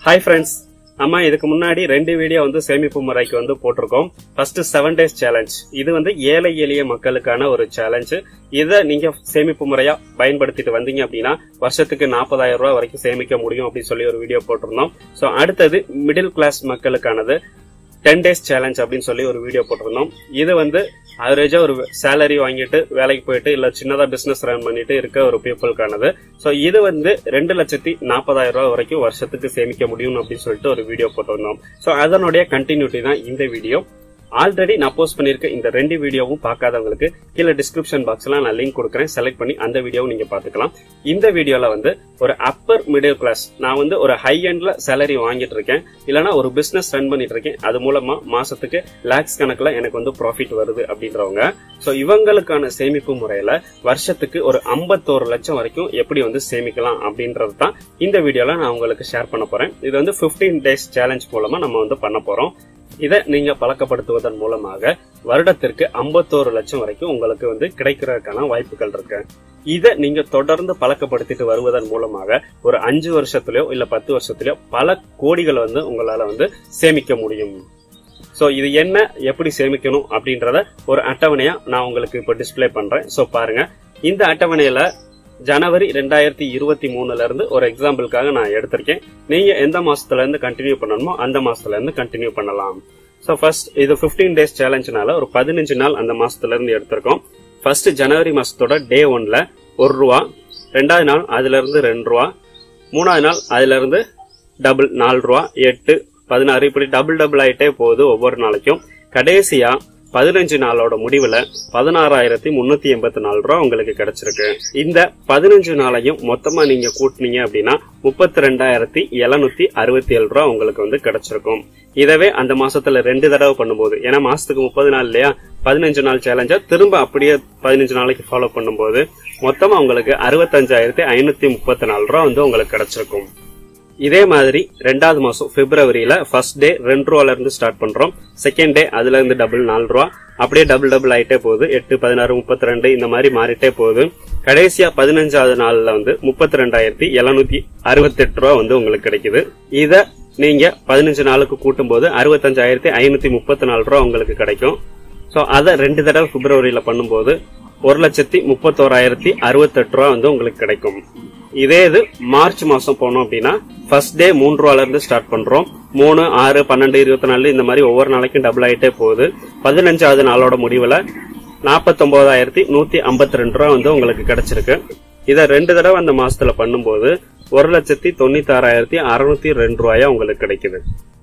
hi friends நம்ம இதுக்கு முன்னாடி ரெண்டு வீடியோ வந்து சேமிப்பு முறைக்கு வந்து போட்டிருக்கோம் ஃபர்ஸ்ட் செவன் டேஸ் சேலஞ்ச் இது வந்து ஏழை எளிய மக்களுக்கான ஒரு சேலஞ்சு இதை நீங்க சேமிப்பு முறையா பயன்படுத்திட்டு வந்தீங்க அப்படின்னா வருஷத்துக்கு நாற்பதாயிரம் ரூபாய் வரைக்கும் சேமிக்க முடியும் அப்படின்னு சொல்லி ஒரு வீடியோ போட்டிருந்தோம் ஸோ அடுத்தது மிடில் கிளாஸ் மக்களுக்கானது டென் டேஸ் சேலஞ்ச் அப்படின்னு சொல்லி ஒரு வீடியோ போட்டிருந்தோம் இது வந்து ஆவரேஜா ஒரு சேலரி வாங்கிட்டு வேலைக்கு போயிட்டு இல்ல சின்னதா பிசினஸ் ரன் பண்ணிட்டு இருக்க ஒரு பீப்புளுக்கானது ஸோ இது வந்து ரெண்டு லட்சத்தி நாற்பதாயிரம் ரூபாய் வரைக்கும் வருஷத்துக்கு சேமிக்க முடியும் அப்படின்னு சொல்லிட்டு ஒரு வீடியோ போட்டிருந்தோம் ஸோ அதனுடைய கண்டினியூட்டி தான் இந்த வீடியோ ஆல்ரெடி நான் போஸ்ட் பண்ணிருக்க இந்த ரெண்டு வீடியோவும் பார்க்காதவங்களுக்கு கீழே டிஸ்கிரிப்ஷன் பாக்ஸ்ல நான் லிங்க் கொடுக்குறேன் செலக்ட் பண்ணி அந்த வீடியோவும் நீங்க பாத்துக்கலாம் இந்த வீடியோல வந்து ஒரு அப்பர் மிடில் கிளாஸ் நான் வந்து ஒரு ஹை எண்ட்ல சேலரி வாங்கிட்டு இருக்கேன் இல்லனா ஒரு பிசினஸ் ரன் பண்ணிட்டு இருக்கேன் அது மூலமா மாசத்துக்கு லேக்ஸ் கணக்குல எனக்கு வந்து ப்ராஃபிட் வருது அப்படின்றவங்க சோ இவங்களுக்கான சேமிப்பு முறையில வருஷத்துக்கு ஒரு ஐம்பத்தோரு லட்சம் வரைக்கும் எப்படி வந்து சேமிக்கலாம் அப்படின்றது தான் இந்த வீடியோல நான் உங்களுக்கு ஷேர் பண்ண போறேன் இது வந்து 15 டேஸ் சேலஞ்ச் மூலமா நம்ம வந்து பண்ண போறோம் இதை நீங்க பழக்கப்படுத்துவதன் மூலமாக வருடத்திற்கு ஐம்பத்தோரு லட்சம் வரைக்கும் உங்களுக்கு வந்து கிடைக்கிறதுக்கான வாய்ப்புகள் இருக்கு இதை நீங்க தொடர்ந்து பழக்கப்படுத்திட்டு வருவதன் மூலமாக ஒரு அஞ்சு வருஷத்துலயோ இல்ல பத்து வருஷத்துலயோ பல கோடிகள் வந்து உங்களால வந்து சேமிக்க முடியும் சோ இது என்ன எப்படி சேமிக்கணும் அப்படின்றத ஒரு அட்டவணையா நான் உங்களுக்கு இப்ப டிஸ்ப்ளே பண்றேன் சோ பாருங்க இந்த அட்டவணையில ஜனவரி ரெண்டாயிரத்தி இருபத்தி மூணுல இருந்து ஒரு எக்ஸாம்பிளுக்காக நான் எடுத்திருக்கேன் நீங்க எந்த மாசத்துல இருந்து கண்டினியூ பண்ணணுமோ அந்த மாசத்துல இருந்து கண்டினியூ பண்ணலாம் சோ ஃபர்ஸ்ட் இது 15 டேஸ் சேலஞ்ச்னால ஒரு பதினஞ்சு நாள் அந்த மாசத்துல இருந்து எடுத்திருக்கோம் ஃபர்ஸ்ட் ஜனவரி மாசத்தோட டே ஒன்ல ஒரு ரூபா ரெண்டாவது நாள் அதுல இருந்து ரெண்டு ரூபா மூணாவது நாள் அதுல இருந்து டபுள் நாலு ரூபா எட்டு பதினாறு இப்படி டபுள் டபுள் ஆயிட்டே போகுது ஒவ்வொரு நாளைக்கும் கடைசியா பதினஞ்சு நாளோட முடிவுல பதினாறாயிரத்தி முன்னூத்தி எண்பத்தி நாலு ரூபா உங்களுக்கு கிடைச்சிருக்கு இந்த பதினஞ்சு நாளையும் மொத்தமா நீங்க கூட்டினீங்க அப்படின்னா முப்பத்தி ரெண்டாயிரத்தி எழுநூத்தி அறுபத்தி ஏழு ரூபா உங்களுக்கு வந்து கிடைச்சிருக்கும் இதவே அந்த மாசத்துல ரெண்டு தடவை பண்ணும்போது ஏன்னா மாசத்துக்கு முப்பது நாள் இல்லையா பதினஞ்சு நாள் சேலஞ்சா திரும்ப அப்படியே பதினஞ்சு நாளைக்கு ஃபாலோ பண்ணும்போது மொத்தமா உங்களுக்கு அறுபத்தஞ்சாயிரத்தி ஐநூத்தி முப்பத்தி நாலு ரூபா வந்து உங்களுக்கு கிடைச்சிருக்கும் இதே மாதிரி ரெண்டாவது மாசம் பிப்ரவரியில ஃபர்ஸ்ட் டே ரெண்டு ரூபால இருந்து ஸ்டார்ட் பண்றோம் செகண்ட் டே அதுல இருந்து டபுள் நாலு ரூபா அப்படியே டபுள் டபுள் ஆயிட்டே போகுது எட்டு பதினாறு முப்பத்தி ரெண்டு இந்த மாதிரி மாறிட்டே போகுது கடைசியா பதினஞ்சாவது நாள்ல வந்து முப்பத்தி ரெண்டாயிரத்தி எழுநூத்தி அறுபத்தி எட்டு ரூபா வந்து உங்களுக்கு கிடைக்குது இத நீங்க பதினஞ்சு நாளுக்கு கூட்டும் போது அறுபத்தஞ்சாயிரத்தி ஐநூத்தி முப்பத்தி நாலு ரூபா உங்களுக்கு கிடைக்கும் சோ அத ரெண்டு தடவை பிப்ரவரியில பண்ணும்போது ஒரு லட்சத்தி முப்பத்தோராயிரத்தி அறுபத்தெட்டு ரூபா வந்து உங்களுக்கு கிடைக்கும் இதே இது மார்ச் மாசம் போனோம் அப்படின்னா ஃபர்ஸ்ட் டே மூணு ரூபால இருந்து ஸ்டார்ட் பண்றோம் மூணு ஆறு பன்னெண்டு இருபத்தி நாலு இந்த மாதிரி ஒவ்வொரு நாளைக்கும் டபுள் ஆயிட்டே போகுது பதினஞ்சாவது நாளோட முடிவுல நாற்பத்தொன்பதாயிரத்தி நூத்தி ஐம்பத்தி ரெண்டு ரூபா வந்து உங்களுக்கு கிடைச்சிருக்கு இதை ரெண்டு தடவை அந்த மாசத்துல பண்ணும்போது ஒரு லட்சத்தி தொண்ணூத்தி ஆறாயிரத்தி அறுநூத்தி ரெண்டு ரூபாயா உங்களுக்கு கிடைக்குது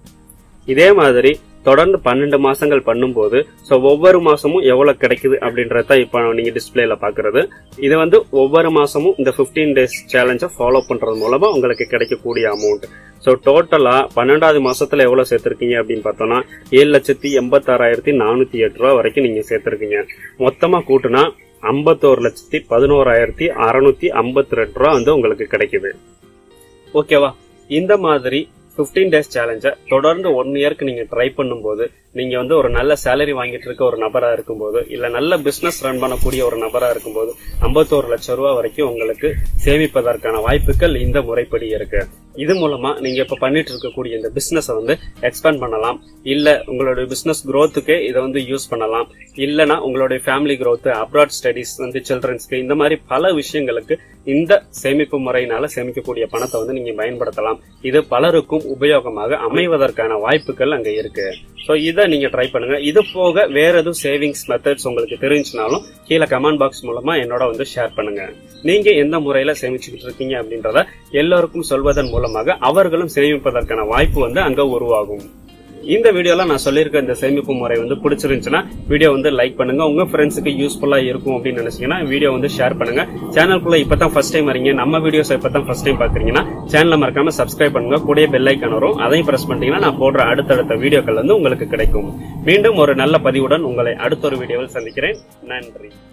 இதே மாதிரி தொடர்ந்து பன்னெண்டு மாசங்கள் பண்ணும்போது சோ ஒவ்வொரு மாசமும் எவ்வளவு கிடைக்குது அப்படின்றத இப்ப நீங்க டிஸ்பிளேல பாக்குறது இது வந்து ஒவ்வொரு மாசமும் இந்த 15 டேஸ் சேலஞ்ச ஃபாலோ பண்றது மூலமா உங்களுக்கு கிடைக்கக்கூடிய அமௌண்ட் சோ டோட்டலா பன்னெண்டாவது மாசத்துல எவ்வளவு சேர்த்திருக்கீங்க அப்படின்னு பார்த்தோம்னா ஏழு லட்சத்தி எண்பத்தாறாயிரத்தி நானூத்தி எட்டு ரூபா வரைக்கும் நீங்க சேர்த்திருக்கீங்க மொத்தமா கூட்டுனா ஐம்பத்தோரு லட்சத்தி பதினோராயிரத்தி அறுநூத்தி ஐம்பத்தி ரெண்டு ரூபா வந்து உங்களுக்கு கிடைக்குது ஓகேவா இந்த மாதிரி 15 டேஸ் சேலஞ்ச தொடர்ந்து ஒன் இயர்க்கு நீங்க ட்ரை பண்ணும்போது நீங்க வந்து ஒரு நல்ல சேலரி வாங்கிட்டு இருக்க ஒரு நபரா இருக்கும்போது இல்ல நல்ல பிசினஸ் ரன் பண்ணக்கூடிய ஒரு நபரா இருக்கும்போது ஐம்பத்தோரு லட்சம் ரூபாய் வரைக்கும் உங்களுக்கு சேமிப்பதற்கான வாய்ப்புகள் இந்த முறைப்படி இருக்கு இது மூலமா நீங்க இப்ப பண்ணிட்டு இருக்கக்கூடிய இந்த பிசினஸ் வந்து எக்ஸ்பேண்ட் பண்ணலாம் இல்ல உங்களுடைய பிசினஸ் growthக்கு இதை வந்து யூஸ் பண்ணலாம் இல்லனா உங்களுடைய ஃபேமிலி growth அப்ராட் ஸ்டடிஸ் வந்து சில்ட்ரன்ஸ்க்கு இந்த மாதிரி பல விஷயங்களுக்கு இந்த சேமிப்பு முறையினால சேமிக்கக்கூடிய பணத்தை வந்து நீங்க பயன்படுத்தலாம் இது பலருக்கும் உபயோகமாக அமைவதற்கான வாய்ப்புகள் அங்க இருக்கு சோ இதை நீங்க ட்ரை பண்ணுங்க இது போக வேற எதுவும் சேவிங்ஸ் மெத்தட்ஸ் உங்களுக்கு தெரிஞ்சுனாலும் கீழே கமெண்ட் பாக்ஸ் மூலமா என்னோட வந்து ஷேர் பண்ணுங்க நீங்க எந்த முறையில சேமிச்சுக்கிட்டு இருக்கீங்க அப்படின்றத எல்லோருக்கும் சொல்வதன் மூலமாக அவர்களும் சேமிப்பதற்கான வாய்ப்பு வந்து அங்க உருவாகும் இந்த வீடியோல நான் சொல்லியிருக்க இந்த சேமிப்பு முறை வந்து பிடிச்சிருந்துச்சுன்னா வீடியோ வந்து லைக் பண்ணுங்க உங்க ஃப்ரெண்ட்ஸுக்கு யூஸ்ஃபுல்லா இருக்கும் அப்படின்னு நினைச்சீங்கன்னா வீடியோ வந்து ஷேர் பண்ணுங்க சேனலுக்குள்ள இப்பதான் ஃபர்ஸ்ட் டைம் வரீங்க நம்ம வீடியோஸ் இப்பதான் ஃபர்ஸ்ட் டைம் பாக்குறீங்கன்னா சேனலை மறக்காம சப்ஸ்கிரைப் பண்ணுங்க கூடிய பெல் ஐக்கான் வரும் அதையும் பிரஸ் பண்ணிட்டீங்கன்னா நான் போடுற அடுத்தடுத்த வீடியோக்கள் வந்து உங்களுக்கு கிடைக்கும் மீண்டும் ஒரு நல்ல பதிவுடன் உங்களை அடுத்த ஒரு வீடியோவில் சந்திக்கிறேன் நன்றி